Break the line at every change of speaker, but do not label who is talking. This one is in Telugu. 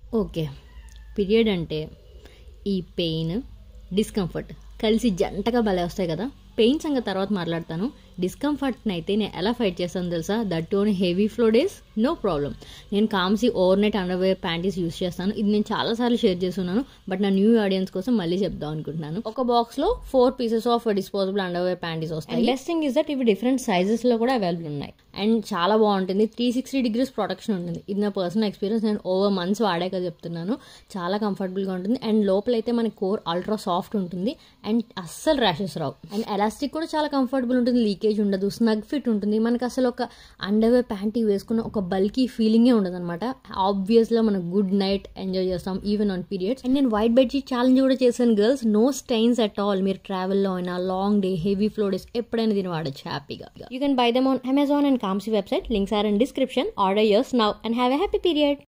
ఓకే పీరియడ్ అంటే ఈ పెయిన్ డిస్కంఫర్ట్ కలిసి జంటగా భలే వస్తాయి కదా పెయిన్ సంగతి తర్వాత మాట్లాడతాను డిస్కంఫర్ట్ని అయితే నేను ఎలా ఫైట్ చేస్తాను తెలుసా that on heavy flow days no problem నేను కామ్సీ overnight underwear panties use చేస్తాను ఇది నేను చాలాసార్లు షేర్ చేస్తున్నాను బట్ నా న్యూ ఆడియన్స్ కోసం మళ్ళీ చెప్దాం అనుకుంటున్నాను ఒక బాక్స్ లో four pieces of disposable underwear panties వస్తాయి బెస్ట్ థింగ్ ఇస్ దట్ ఇవి డిఫరెంట్ సైజెస్ లో కూడా అవైలబుల్ ఉన్నాయి అండ్ చాలా బాగుంటుంది త్రీ సిక్స్టీ డిగ్రీస్ ప్రొటెక్షన్ ఉంటుంది ఇది నా పర్సనల్ ఎక్స్పీరియన్స్ నేను ఓవర్ మంత్స్ వాడాక చెప్తున్నాను చాలా కంఫర్టబుల్గా ఉంటుంది అండ్ లోపలైతే మన కోర్ అల్ట్రా సాఫ్ట్ ఉంటుంది అండ్ అస్సలు ర్యాషెస్ రావు అండ్ ఎలాస్టిక్ కూడా చాలా కంఫర్టబుల్ ఉంటుంది లీకేజ్ ఉండదు స్నగ్ ఫిట్ ఉంటుంది మనకి అసలు ఒక అండర్వేర్ ప్యాంటీ వేసుకున్న ఒక బల్కీ ఫీలింగే ఉండదు అనమాట ఆబ్వియస్గా మనం గుడ్ నైట్ ఎంజాయ్ చేస్తాం ఈవెన్ ఆన్ పీరియడ్స్ అండ్ నేను వైట్ బెడ్షీట్ ఛాలెంజ్ కూడా చేశాను girls no stains at all మీరు ట్రావెల్లో అయినా long day heavy flow days ఎప్పుడైనా దీన్ని వాడచ్చు హ్యాపీగా you can buy them on Amazon and కామ్సీ website links are in description order yours now and have a happy period